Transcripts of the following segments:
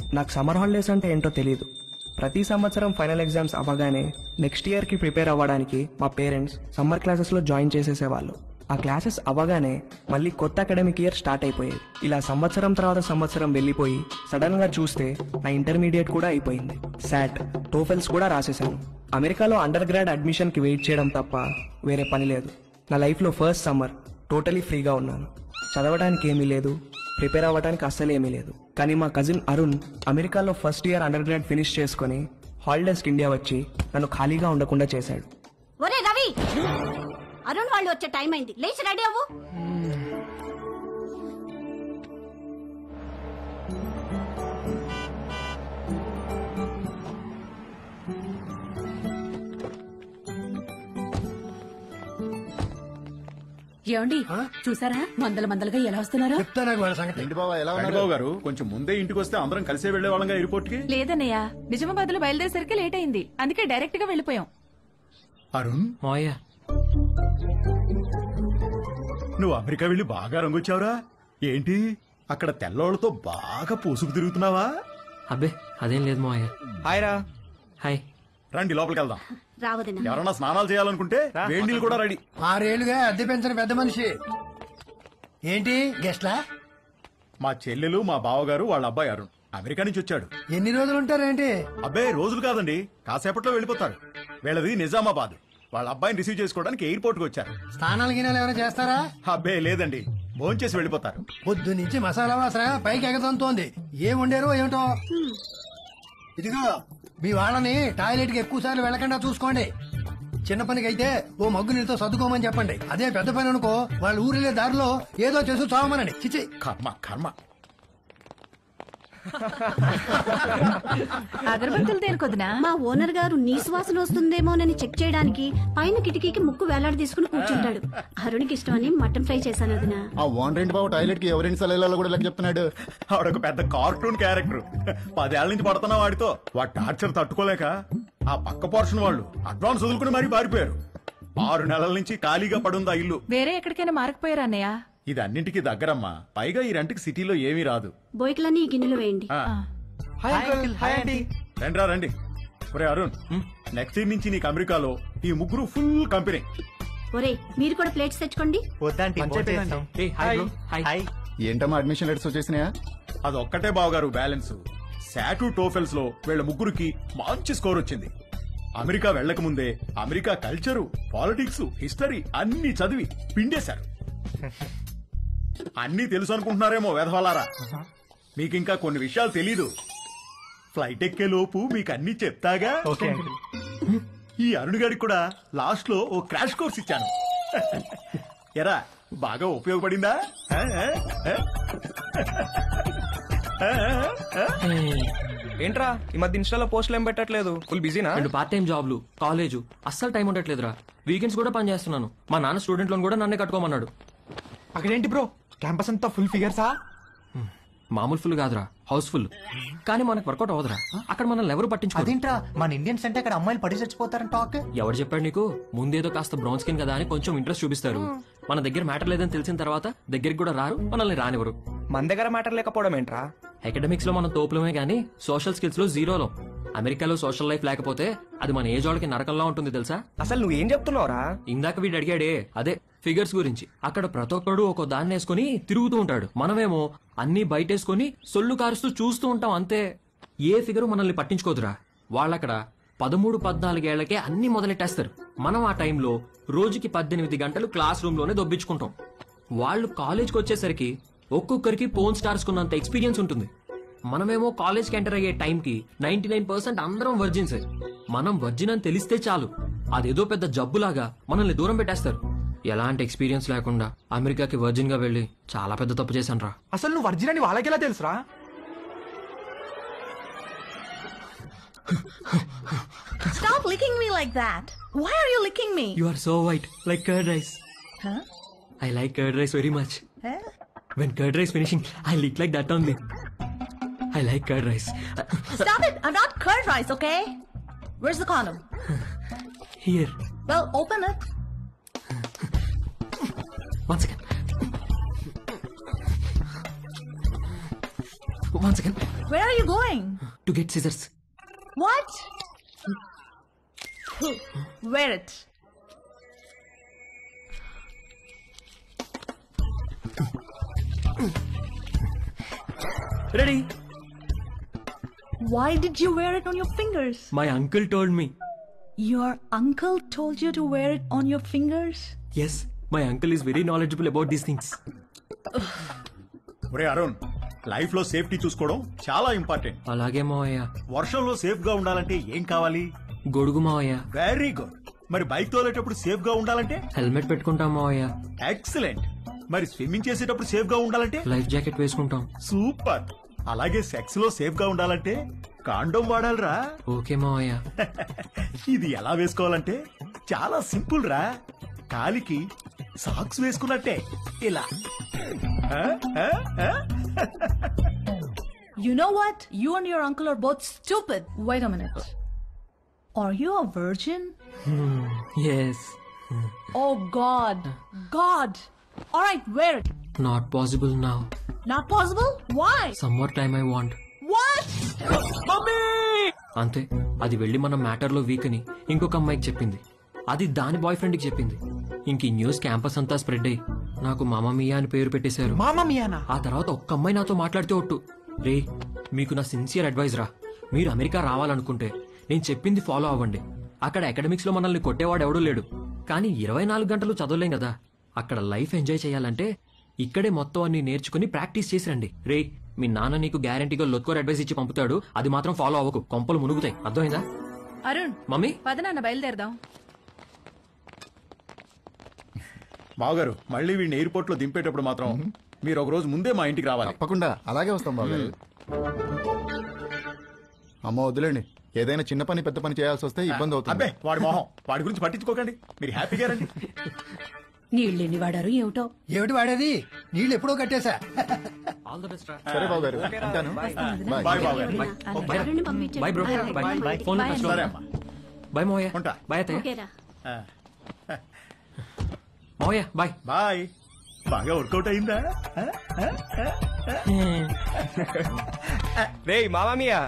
నాకు summer holidays అంటే ఏంటో తెలియదు ప్రతి సంవత్సరం ఫైనల్ ఎగ్జామ్స్ అవ్వగానే నెక్స్ట్ ఇయర్కి ప్రిపేర్ అవ్వడానికి మా పేరెంట్స్ సమ్మర్ క్లాసెస్లో జాయిన్ చేసేసేవాళ్ళు ఆ క్లాసెస్ అవ్వగానే మళ్ళీ కొత్త అకాడమిక్ ఇయర్ స్టార్ట్ అయిపోయేది ఇలా సంవత్సరం తర్వాత సంవత్సరం వెళ్ళిపోయి సడన్గా చూస్తే నా ఇంటర్మీడియట్ కూడా అయిపోయింది శాట్ టోఫెల్స్ కూడా రాసేసాను అమెరికాలో అండర్ గ్రాడ్ అడ్మిషన్కి వెయిట్ చేయడం తప్ప వేరే పని లేదు నా లైఫ్లో ఫస్ట్ సమ్మర్ టోటలీ ఫ్రీగా ఉన్నాను చదవడానికి ఏమీ లేదు ప్రిపేర్ అవ్వడానికి అస్సలు ఏమీ లేదు కానీ మా కజిన్ అరుణ్ అమెరికాలో first year under grad finish చేసుకుని హాలిడేస్కి ఇండియా వచ్చి నన్ను ఖాళీగా ఉండకుండా చేశాడు ఒరే రవి అరుణ్ వాళ్ళు వచ్చే టైం అయింది లేచి రెడీ అవ్వు ఏమండి చూసారా మందల మందలుగా ఎలా వస్తున్నారో చెప్తా నాకు వాళ్ళ సంగతి ఏంటి బాబా ఎలా ఉన్నారు రంగబాబు గారు కొంచెం ముందే ఇంటికి వస్తే అందరం కలిసే వెళ్లే వాళ్ళంగా ఎయిర్పోర్ట్ కి లేదన్నయ్య నిజామాబాద్ లో బయలుదేరేసరికి లేట్ అయింది అందుకే డైరెక్ట్ గా వెళ్ళిపోయాం అరుణ్ మావయ్య నువ్వు అమెరికా వెళ్ళి బాగా రంగొచ్చావురా ఏంటి అక్కడ తెల్లోళ్ళతో బాగా పూసుకు తిరుగుతున్నావా అబ్బే అదేం లేదు మావయ్య హాయ్ రా హాయ్ రండి లోపలికి వెళ్దాం రావదిన ఎవరన్నా స్నానాలు చేయాలనుకుంటే వేడి నీళ్ళు కూడా రెడీ ఆరేళ్లుగా అద్దె పెంచిన పెద్ద మనిషి ఏంటి గెస్ట్లా మా చెల్లెలు మా బావగారు వాళ్ళ అబ్బాయి అరుణ్ అమెరికా నుంచి వచ్చాడు ఎన్ని రోజులు ఉంటారేంటి అబ్బాయి రోజులు కాదండి కాసేపట్లో వెళ్ళిపోతారు వీళ్ళది నిజామాబాద్ వాళ్ళ అబ్బాయిని రిసీవ్ చేసుకోవడానికి ఎయిర్పోర్ట్ కి వచ్చారు స్నానాలు గినాలు ఏమైనా చేస్తారా అబ్బే లేదండి భోంచేసి వెళ్ళిపోతారు పొద్దు నుంచి మసాలా వాసన పైకి ఎగదంతోంది ఏం వండారో ఏమిటో ఇదిగో మీ వాళ్ళని టాయిలెట్ కి ఎక్కువ సార్లు వెళ్ళకుండా చూసుకోండి చిన్న పనికి అయితే ఓ మగ్గు నీళ్ళతో సర్దుకోమని చెప్పండి అదే పెద్ద పని అనుకో వాళ్ళ ఊరిలే దారిలో ఏదో చేసి చావమనండి చిచి కర్మ కర్మ అగరబత్తులు దేనికొద్దునా మా ఓనర్ గారు నీ సువాసన వస్తుందేమోనని చెక్ చేయడానికి పైన కిటికీకి ముక్కు వేలాడి తీసుకుని కూర్చుంటాడు అరుణ్కి ఇష్టమని మటన్ ఫ్రై చేశాను వదిన ఆ ఓనర్ ఏంటి బాబు టాయిలెట్ కి ఎవరెన్ని సార్లు కూడా లెక్క చెప్తున్నాడు ఆవిడొక పెద్ద కార్టూన్ క్యారెక్టర్ పదేళ్ల నుంచి పడుతున్నా వాడితో వాడి టార్చర్ తట్టుకోలేక ఆ పక్క పోర్షన్ వాళ్ళు అడ్వాన్స్ వదులుకుని మరీ పారిపోయారు ఆరు నెలల నుంచి ఖాళీగా పడుంది ఆ ఇల్లు వేరే ఎక్కడికైనా మారకపోయారా అన్నయ్య ఇది అన్నింటికి దగ్గరమ్మా పైగా ఈ రెంట్కి సిటీలో ఏమీ రాదు బోయికలన్నీ ఈ గిన్నెలు వేయండి ఆ, రండిరా రండి ఒరే అరుణ్ నెక్స్ట్ ఇయర్ నుంచి నీకు అమెరికాలో ఈ ముగ్గురు ఫుల్ కంపెనీ ఒరే మీరు కూడా ప్లేట్స్ తెచ్చుకోండి ఏ హాయ్ బ్రో హాయ్ ఏంటమ్మా అడ్మిషన్ లెటర్స్ వచ్చేసినాయా అది ఒక్కటే బావగారు బ్యాలెన్స్ శాటు టోఫెల్స్ లో వీళ్ళ ముగ్గురికి మంచి స్కోర్ వచ్చింది అమెరికా వెళ్ళక ముందే అమెరికా కల్చరు పాలిటిక్స్ హిస్టరీ అన్ని చదివి పిండేశారు అన్నీ తెలుసు అనుకుంటున్నారేమో వెధవలారా మీకు ఇంకా కొన్ని విషయాలు తెలీదు ఫ్లైట్ ఎక్కే లోపు మీకు అన్ని చెప్తాగా ఈ అరుణ్ గారికి కూడా లాస్ట్ లో ఓ క్రాష్ కోర్స్ ఇచ్చాను ఎరా బాగా ఉపయోగపడిందా ఆ, ఆ, ఆ? ఏంట్రా ఈ మధ్య ఇన్స్టాలో పోస్టులు ఏం పెట్టట్లేదు ఫుల్ బిజీనా రెండు పార్ట్ టైం జాబ్లు కాలేజు అస్సలు టైం ఉండట్లేదురా వీకెండ్స్ కూడా పని చేస్తున్నాను మా నాన్న స్టూడెంట్ లోన్ కూడా నన్నే కట్టుకోమన్నాడు అక్కడేంటి బ్రో క్యాంపస్ అంతా ఫుల్ ఫిగర్సా మామూలు ఫుల్ కాదురా హౌస్ ఫుల్ కానీ మనకు వర్కౌట్ అవ్వదురా అక్కడ మనల్ని ఎవరు పట్టించుకోరు అదేంట్రా మన ఇండియన్స్ అంటే అక్కడ అమ్మాయిలు పడి చచ్చిపోతారని టాక్ ఎవరు చెప్పాడు నీకు ముందేదో కాస్త బ్రౌన్ స్కిన్ కదా అని కొంచెం ఇంట్రెస్ట్ చూపిస్తారు మన దగ్గర మ్యాటర్ లేదని తెలిసిన తర్వాత దగ్గరికి కూడా రారు మనల్ని రానివ్వరు మన దగ్గర మ్యాటర్ లేకపోవడం ఏంట్రా అకాడమిక్స్ లో మనం తోపులమే గానీ సోషల్ స్కిల్స్ లో జీరోలో అమెరికాలో సోషల్ లైఫ్ లేకపోతే అది మన ఏజ్ వాళ్ళకి నరకంలా ఉంటుంది తెలుసా అసలు నువ్వేం చెప్తున్నావురా ఇందాక వీడు అడిగాడే అదే ఫిగర్స్ గురించి అక్కడ ప్రతి ఒక్కడు ఒక దాన్ని వేసుకుని తిరుగుతూ ఉంటాడు మనమేమో అన్ని బయటేసుకొని సొల్లు కారుస్తూ చూస్తూ ఉంటాం అంతే ఏ ఫిగర్ మనల్ని పట్టించుకోదురా వాళ్ళక్కడ పదమూడు పద్నాలుగేళ్లకే అన్ని మొదలెట్టేస్తారు మనం ఆ టైంలో రోజుకి పద్దెనిమిది గంటలు క్లాస్ రూమ్ లోనే దొబ్బించుకుంటాం వాళ్ళు కాలేజ్కి వచ్చేసరికి ఒక్కొక్కరికి పోన్ స్టార్స్ కున్నంత ఎక్స్పీరియన్స్ ఉంటుంది మనమేమో కాలేజ్కి ఎంటర్ అయ్యే టైంకి నైన్టీ నైన్ పర్సెంట్ అందరం వర్జిన్స్ మనం వర్జిన్ అని తెలిస్తే చాలు అదేదో పెద్ద జబ్బులాగా మనల్ని దూరం పెట్టేస్తారు ఎలాంటి ఎక్స్పీరియన్స్ లేకుండా అమెరికాకి వర్జిన్ గా వెళ్ళి చాలా పెద్ద తప్పు చేశాను రా అసలు నువ్వు వర్జిన్ అని వాళ్ళకెలా తెలుసురా Stop licking me like that. Why are you licking me? You are so white like curd rice Huh? I like curd rice very much Huh? When curd rice finishing I lick like that only I like curd rice Stop it. I'm not curd rice, okay? Where's the condom? Here Well, open it. One second one second Where are you going? To get scissors What? Wear it. Ready Why did you wear it on your fingers? My uncle told me Your uncle told you to wear it on your fingers? Yes my uncle is very knowledgeable about these things ఒరే Arun life లో safety చూసుకోవడం చాలా important అలాగే మావయ్య వర్షంలో safe గా ఉండాలంటే ఏం కావాలి గొడుగు మావయ్య వెరీ గుడ్ మరి బైక్ తోలేటప్పుడు సేఫ్ గా ఉండాలంటే హెల్మెట్ పెట్టుకుంటాం మావయ్య ఎక్సలెంట్ మరి స్విమ్మింగ్ చేసేటప్పుడు సేఫ్ గా ఉండాలంటే లైఫ్ జాకెట్ వేసుకుంటాం సూపర్ అలాగే సెక్స్ లో సేఫ్ గా ఉండాలంటే కాండోమ్ వాడాలిరా ఓకే మావయ్య ఇది ఎలా వేసుకోవాలంటే చాలా సింపుల్ రా కాలికి సాక్స్ వేసుకున్నట్టే ఇలా ఆ? ఆ? ఆ? You know what? You and your uncle are both stupid. Wait a minute. Are you a virgin? Yes Oh God. God. All right, wear it. Not possible నా Not possible? Why? Summer time I want What? అంతే అది వెళ్ళి మన మ్యాటర్లో week అని ఇంకొక అమ్మాయికి చెప్పింది అది దాని బాయ్ ఫ్రెండ్కి చెప్పింది ఇంక ఈ న్యూస్ క్యాంపస్ అంతా స్ప్రెడ్ అయ్యి నాకు మామ మియా అని పేరు పెట్టేశారు మామా మియానా ఆ తర్వాత ఒక్క అమ్మాయి నాతో మాట్లాడితే ఒట్టు రే మీకు నా సిన్సియర్ అడ్వైజ్ రా మీరు అమెరికా రావాలనుకుంటే నేను చెప్పింది ఫాలో అవ్వండి అక్కడ అకాడమిక్స్ లో మనల్ని కొట్టేవాడు ఎవడూ లేడు కానీ ఇరవై నాలుగు గంటలు చదవలేం కదా అక్కడ లైఫ్ ఎంజాయ్ చేయాలంటే ఇక్కడే మొత్తం అన్ని నేర్చుకుని ప్రాక్టీస్ చేసి రండి రే మీ నాన్న నీకు గ్యారంటీగా లొత్కోర్ అడ్వైస్ ఇచ్చి పంపుతాడు అది మాత్రం ఫాలో అవ్వకు కొంపలు మునుగుతాయి అర్థమైందా అరుణ్ మమ్మీ పద నాన్న బయలుదేరదాం బావగారు మళ్ళీ వీడిని ఎయిర్పోర్ట్ లో దింపేటప్పుడు మాత్రం మీరు ఒక రోజు ముందే మా ఇంటికి రావాలి తప్పకుండా అలాగే వస్తాం బాబు అమ్మ వదిలేండి ఏదైనా చిన్న పని పెద్ద పని చేయాల్సి వస్తే ఇబ్బంది అవుతుంది అబ్బే వాడి మొహం వాడి గురించి పట్టించుకోకండి మీరు హ్యాపీగా రండి నీళ్ళు ఎన్ని వాడారు ఏమిటో ఏమిటి వాడేది నీళ్ళు ఎప్పుడో కట్టేశా ఆల్ ద బెస్ట్ రా సరే బాబు గారు ఉంటాను బాయ్ బాయ్ బావగారు bye bro bye bye phone సరే అమ్మా బై మోయ ఉంటా. బై అత్తయ్య ఓకేరా మోయ బాయ్ బాయ్ బాగా వర్కౌట్ అయిందా రే మామామియా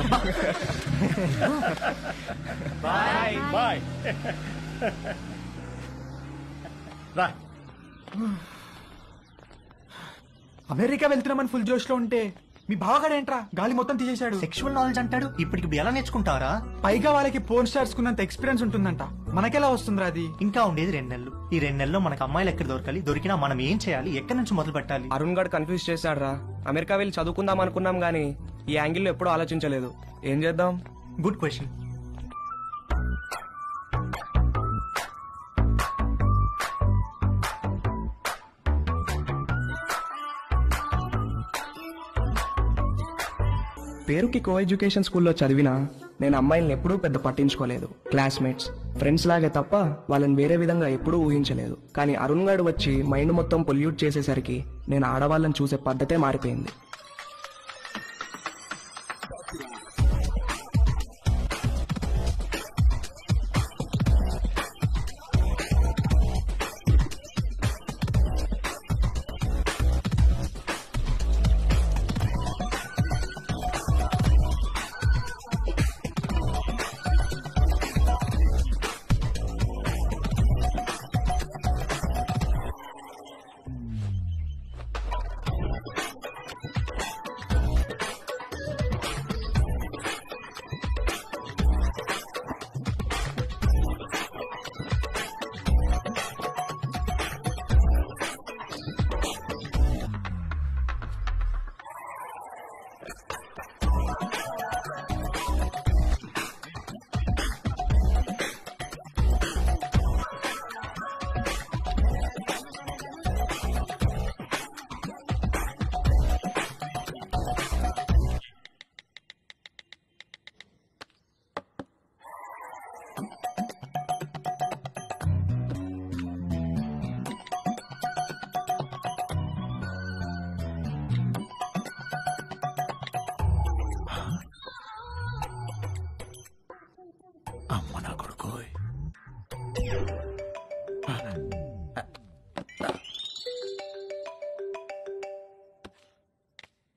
బాయ్ బాయ్ రా అమెరికా వెళ్తున్నామని ఫుల్ జోష్ లో ఉంటే మీ బావగాడేంట్రా గాలి మొత్తం తీసేశాడు సెక్షువల్ నాలెడ్జ్ అంటాడు ఇప్పటికి ఎలా నేర్చుకుంటారా పైగా వాళ్ళకి పోర్న్ స్టార్స్ కున్నంత ఎక్స్పీరియన్స్ ఉంటుందంట మనకెలా వస్తుందిరా అది ఇంకా ఉండేది రెండు నెలలు ఈ రెండు నెలల్లో మనకు అమ్మాయిలు ఎక్కడ దొరకాలి దొరికినా మనం ఏం చేయాలి ఎక్కడి నుంచి మొదలు పెట్టాలి అరుణ్ గడ్ కన్ఫ్యూజ్ చేశాడు రా అమెరికా వెళ్ళి చదువుకుందాం అనుకున్నాం గానీ ఈ యాంగిల్లో ఎప్పుడూ ఆలోచించలేదు ఏం చేద్దాం గుడ్ క్వశ్చన్ పేరుకి కో ఎడ్యుకేషన్ స్కూల్లో చదివినా నేను అమ్మాయిల్ని ఎప్పుడూ పెద్ద పట్టించుకోలేదు క్లాస్మేట్స్ ఫ్రెండ్స్ లాగే తప్ప వాళ్ళని వేరే విధంగా ఎప్పుడూ ఊహించలేదు కానీ అరుణ్ గాడు వచ్చి మైండ్ మొత్తం పొల్యూట్ చేసేసరికి నేను ఆడవాళ్ళని చూసే పద్ధతే మారిపోయింది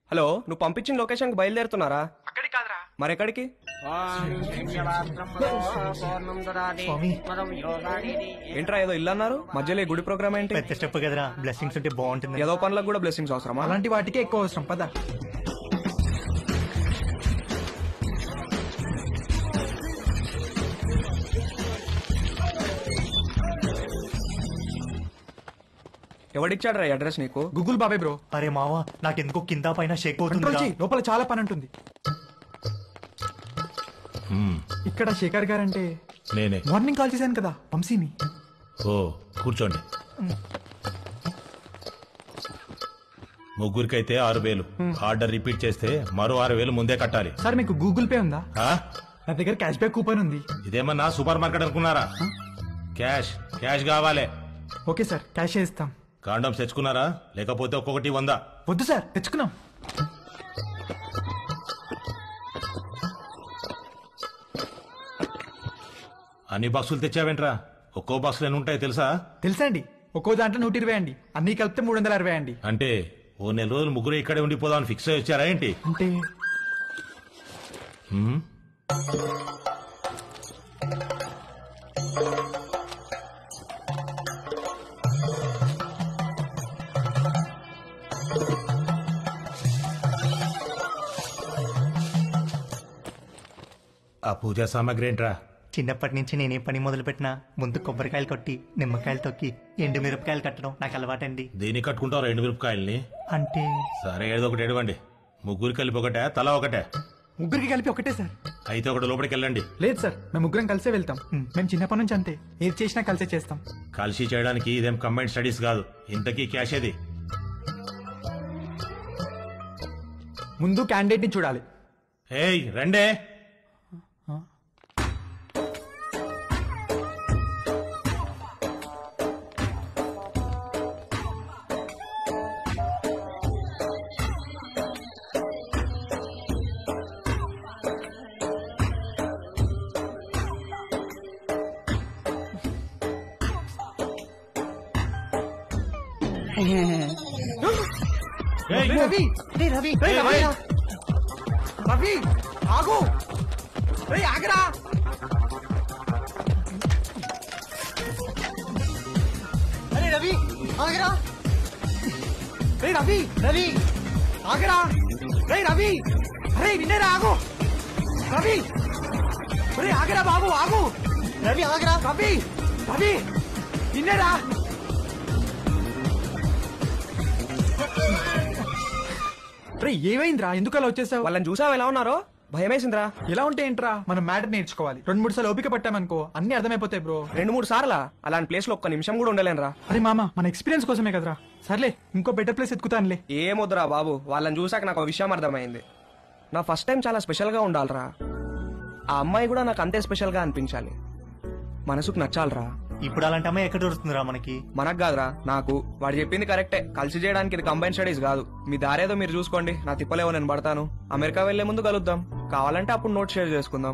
హలో నువ్వు పంపించిన లొకేషన్ బయలుదేరుతున్నారా అక్కడికి కాదురా మరి ఎక్కడికి స్వామి ఏంట్రా ఏదో ఇల్లు అన్నారు మధ్యలో ఈ గుడి ప్రోగ్రామ్ ఏంటి పెద్ద స్టెప్ కదరా బ్లెస్సింగ్స్ ఉంటే బాగుంటుంది ఏదో పనులకు కూడా బ్లెస్సింగ్స్ అవసరమా అలాంటి వాటికే ఎక్కువ అవసరం పద ఎవడిచ్చాడు రా అడ్రస్ నీకు గూగుల్ బాబాయ్ బ్రో అరే మావా నాకెందుకో కింద పైన షేక్ కంట్రోల్ అవుతుంది చెయ్యి లోపల చాలా పని ఉంటుంది ఇక్కడ శేఖర్ గారంటే నేనే మార్నింగ్ కాల్ చేశాను కదా వంశీని ఓ కూర్చోండి ముగ్గురికైతే ఆరు వేలు ఆర్డర్ రిపీట్ చేస్తే మరో ఆరు వేలు ముందే కట్టాలి సార్ మీకు గూగుల్ పే ఉందా ఆ? నా దగ్గర క్యాష్ బ్యాక్ కూపన్ ఉంది ఇదేమన్నా సూపర్ మార్కెట్ అనుకున్నారా క్యాష్ క్యాష్ కావాలి ఓకే సార్ క్యాష్ ఇస్తాం కాండమ్స్ తెచ్చుకున్నారా లేకపోతే ఒక్కొక్కటి వందా వద్దు సార్ తెచ్చుకున్నాం అన్ని బాక్సులు తెచ్చావేంట్రా ఒక్కో బాక్సులు ఎన్ని ఉంటాయి తెలుసా తెలుసా అండి ఒక్కో దాంట్లో నూట ఇరవై అండి అన్ని కలిపితే మూడు వందల అరవై అండి అంటే ఓ నెల రోజులు ముగ్గురు ఇక్కడే ఉండిపోదామని ఫిక్స్ అయ్యి వచ్చారా ఏంటి అంటే హ్మ్? ఆ పూజా సామాగ్రి ఏంట్రా చిన్నప్పటి నుంచి నేనే పని మొదలు పెట్టినా ముందు కొబ్బరికాయలు కొట్టి నిమ్మకాయలు తొక్కి ఎండు మిరపకాయలు కట్టడం నాకు అలవాటండి దీన్ని కట్టుకుంటావు రెండు మిరపకాయల్ని అంటే సరే ఏదో ఒకటి ఎడవండి ముగ్గురు కలిపి ఒకటే తల ఒకటే ముగ్గురికి కలిపి ఒకటే సార్ అయితే ఒకటి లోపలికి వెళ్ళండి లేదు సార్ మేము ముగ్గురం కలిసే వెళ్తాం మేము చిన్నప్పటి నుంచి అంతే ఏది చేసినా కలిసే చేస్తాం కలిసి చేయడానికి ఇదేం కంబైన్ స్టడీస్ కాదు ఇంతకీ క్యాష్ ఏది ముందు క్యాండిడేట్ ని చూడాలి ఏయ్ రండే ఏయ్, రవి రవి రవి రవి ఆగు రేయ్ ఆగరా అరే రవి ఆగరా రేయ్ రవి రవి ఆగరా రేయ్ రవి అరే వినేరా ఆగు రవి రేయ్ ఆగరా బాబు ఆగు రవి ఆగరా రవి రవి వినేరా రే ఏమైందిరా ఎందుకు అలా వచ్చేసావు వాళ్ళని చూసావు ఎలా ఉన్నారో భయమేసిందిరా ఎలా ఉంటే ఏంట్రా మనం మ్యాటర్ నేర్చుకోవాలి రెండు మూడు సార్లు ఓపిక పట్టామనుకో అన్ని అర్థమైపోతాయి బ్రో రెండు మూడు సార్లా అలాంటి ప్లేస్ లో ఒక్క నిమిషం కూడా ఉండలేనురా అరే మామ మన ఎక్స్పీరియన్స్ కోసమే కదరా సర్లే ఇంకో బెటర్ ప్లేస్ ఎత్తుకుతానులే ఏమొద్దురా బాబు వాళ్ళని చూసాక నాకు ఒక విషయం అర్థమైంది నా ఫస్ట్ టైం చాలా స్పెషల్గా ఉండాలిరా ఆ అమ్మాయి కూడా నాకు అంతే స్పెషల్గా అనిపించాలి మనసుకు నచ్చాలిరా ఇప్పుడు అలాంటి అమ్మాయి ఎక్కడ దొరుకుతుందిరా మనకి మనకు కాదురా నాకు వాడు చెప్పింది కరెక్టే కలిసి చేయడానికి ఇది కంబైన్ స్టడీస్ కాదు మీ దారేదో మీరు చూసుకోండి నా తిప్పలేవో నేను పడతాను అమెరికా వెళ్లే ముందు కలుద్దాం కావాలంటే అప్పుడు నోట్ షేర్ చేసుకుందాం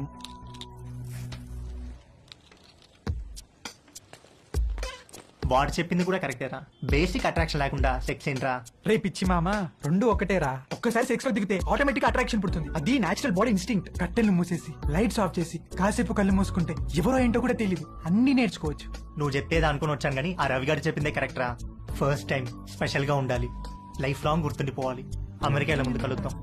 వాడు చెప్పింది కూడా కరెక్టేరా బేసిక్ అట్రాక్షన్ లేకుండా సెక్స్ ఏంట్రా రే పిచ్చి మామ రెండు ఒకటేరా ఒక్కసారి సెక్స్ లో దిగితే ఆటోమేటిక్ అట్రాక్షన్ పుడుతుంది అది నేచురల్ బాడీ ఇన్స్టింక్ట్ కట్టెలు మూసేసి లైట్స్ ఆఫ్ చేసి కాసేపు కళ్ళు మూసుకుంటే ఎవరో ఏంటో కూడా తెలియదు అన్ని నేర్చుకోవచ్చు నువ్వు చెప్పేది అనుకుని వచ్చాను కానీ ఆ రవి గారు చెప్పిందే కరెక్టరా ఫస్ట్ టైం స్పెషల్ గా ఉండాలి లైఫ్ లాంగ్ గుర్తుండిపోవాలి అమెరికా వెళ్ళే ముందు కలుద్దాం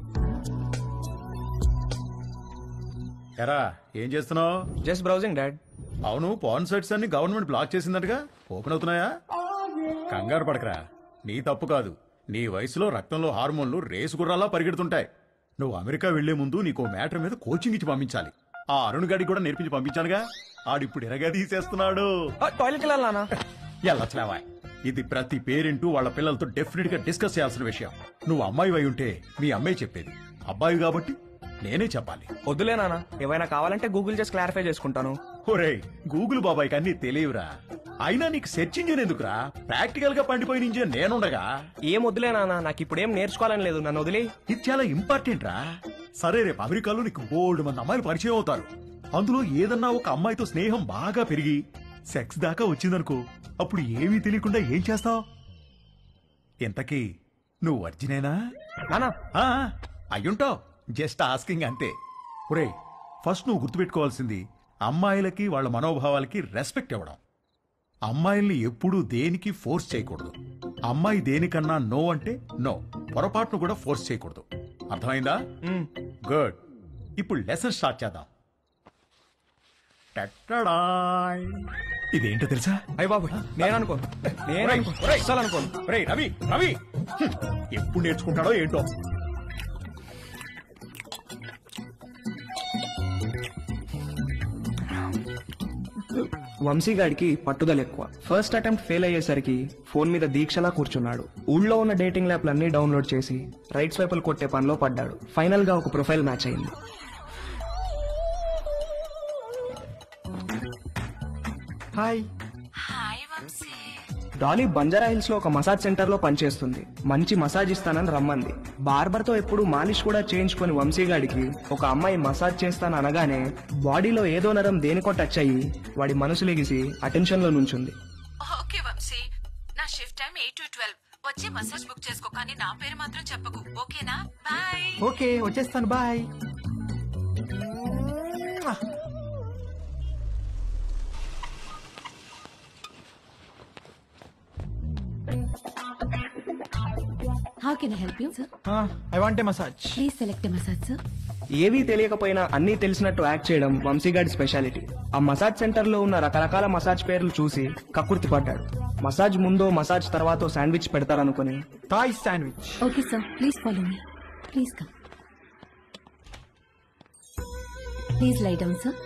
ఎరా ఏం చేస్తున్నావు జస్ట్ బ్రౌజింగ్ డాడ్ అవును పాన్ సైట్స్ అన్ని గవర్నమెంట్ బ్లాక్ చేసిందటగా ఓపెన్ అవుతున్నాయా కంగారు పడకరా నీ తప్పు కాదు నీ వయసులో రక్తంలో హార్మోన్లు రేసు గుర్రాలా పరిగెడుతుంటాయి నువ్వు అమెరికా వెళ్లే ముందు నీకు మ్యాటర్ మీద కోచింగ్ ఇచ్చి పంపించాలి ఆ అరుణ్ గడికి కూడా నేర్పించి పంపించానుగా ఆడిప్పుడు ఎరగా తీసేస్తున్నాడు టాయిలెట్ వెళ్ళాలనా ఎల్లట్లేవా ఇది ప్రతి పేరెంట్ వాళ్ళ పిల్లలతో డెఫినెట్ గా డిస్కస్ చేయాల్సిన విషయం నువ్వు అమ్మాయి అయి ఉంటే మీ అమ్మాయి చెప్పేది అబ్బాయి కాబట్టి నేనే చెప్పాలి వద్దులే నాన్న ఏమైనా కావాలంటే గూగుల్ చేసి క్లారిఫై చేసుకుంటాను ఒరేయ్ గూగుల్ బాబాయ్కి అన్ని తెలియవురా అయినా నీకు సెర్చ్ ఇంజిన్ ఎందుకురా ప్రాక్టికల్ గా పండిపోయిన ఇంజిన్ నేనుండగా ఏం వద్దులే నాన్న నాకు ఇప్పుడు ఏం నేర్చుకోవాలని లేదు నన్ను వదిలే ఇది చాలా ఇంపార్టెంట్ రా సరే రేపు అమెరికాలో నీకు బోల్డ్ మంది అమ్మాయిలు పరిచయం అవుతారు అందులో ఏదన్నా ఒక అమ్మాయితో స్నేహం బాగా పెరిగి సెక్స్ దాకా వచ్చిందనుకో అప్పుడు ఏమీ తెలియకుండా ఏం చేస్తావు ఇంతకీ నువ్వు వర్జినేనా నానా ఆ, అయ్యుంటావు జస్ట్ ఆస్కింగ్ అంతే ఒరే ఫస్ట్ నువ్వు గుర్తుపెట్టుకోవాల్సింది అమ్మాయిలకి వాళ్ళ మనోభావాలకి రెస్పెక్ట్ ఇవ్వడం అమ్మాయిల్ని ఎప్పుడూ దేనికి ఫోర్స్ చేయకూడదు అమ్మాయి దేనికన్నా నో అంటే నో పొరపాటును కూడా ఫోర్స్ చేయకూడదు అర్థమైందా గుడ్ ఇప్పుడు లెసన్ స్టార్ట్ చేద్దాం టట్టడాయ్. ఇదేంటో తెలుసా అయ్య బాబు నేను అనుకోను నేను ఒరేయ్, అనుకోను ఒరేయ్, అస్సలు అనుకోను ఒరేయ్, రవి రవి హ్మ్, ఎప్పుడు నేర్చుకుంటాడో ఏంటో వంశీగాడికి పట్టుదల ఎక్కువ ఫస్ట్ అటెంప్ట్ ఫెయిల్ అయ్యేసరికి ఫోన్ మీద దీక్షలా కూర్చున్నాడు ఊళ్ళో ఉన్న డేటింగ్ యాప్లన్నీ డౌన్లోడ్ చేసి రైట్ స్వైపులు కొట్టే పనిలో పడ్డాడు ఫైనల్ గా ఒక ప్రొఫైల్ మ్యాచ్ అయింది హాయ్ డాలీ బంజారా హిల్స్ లో ఒక మసాజ్ సెంటర్ లో పనిచేస్తుంది మంచి మసాజ్ ఇస్తానని రమ్మంది బార్బర్ తో ఎప్పుడు మాలిష్ కూడా చేయించుకొని వంశీగాడికి ఒక అమ్మాయి మసాజ్ చేస్తాను అనగానే బాడీలో ఏదో నరం దేనికో టచ్ అయ్యి వాడి మనసు లెగిసి అటెన్షన్ లో నుంచుంది ఓకే వంశీ నా shift time eight to twelve వచ్చి మసాజ్ బుక్ చేసుకో కానీ నా పేరు మాత్రం చెప్పకు ఓకేనా బాయ్ ఓకే వచ్చేస్తాను bye how can help you sir I want a massage please select massage sir ఏవీ తెలియకపోయినా అన్నీ తెలిసినట్టు యాక్ట్ చేయడం వంశీగాడి స్పెషాలిటీ ఆ మసాజ్ సెంటర్ లో ఉన్న రకరకాల మసాజ్ పేర్లు చూసి కక్కుర్తి పడ్డాడు మసాజ్ ముందో మసాజ్ తర్వాతో శాండ్విచ్ పెడతారనుకుని Thai sandwich okay sir please follow me please come please lie down sir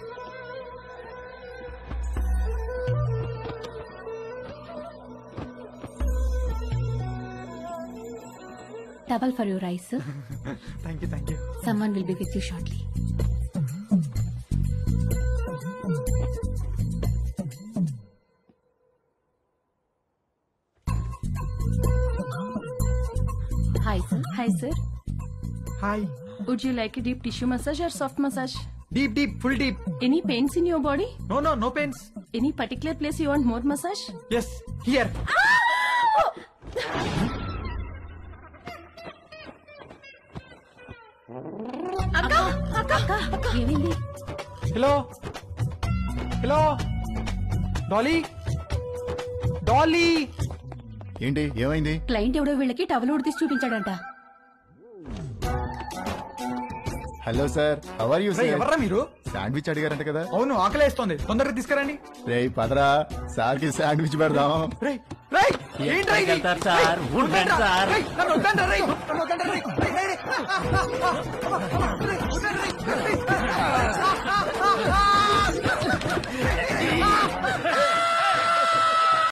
Towel for your eyes, sir. Thank you thank you Someone will be with you shortly. Hi, sir. Hi, sir. Hi Would you like a deep tissue massage or soft massage? Deep deep full deep Any pains in your body? No no no pains Any particular place you want more massage? Yes here ఏమైంది hello hello Dolly Dolly ఏంటి ఏమైంది client ఎవడో వీళ్ళకి towel ఉడితీసి చూపించాడంట hello sir our you రే ఎవర్రా మీరు శాండ్విచ్ అడిగారంట కదా అవును ఆకలేస్తోంది తొందరగా తీసుకురండి రే పదరా సార్ కి శాండ్విచ్ పెడదాం రే రే ఏంట్రా ఇది? రేయ్, వద్దండ్రా, రేయ్, నన్ను వద్దండ్రా, రేయ్, నన్ను వద్దండ్రా, రేయ్, రేయ్, రేయ్, రేయ్. రేయ్, వద్దండ్రా,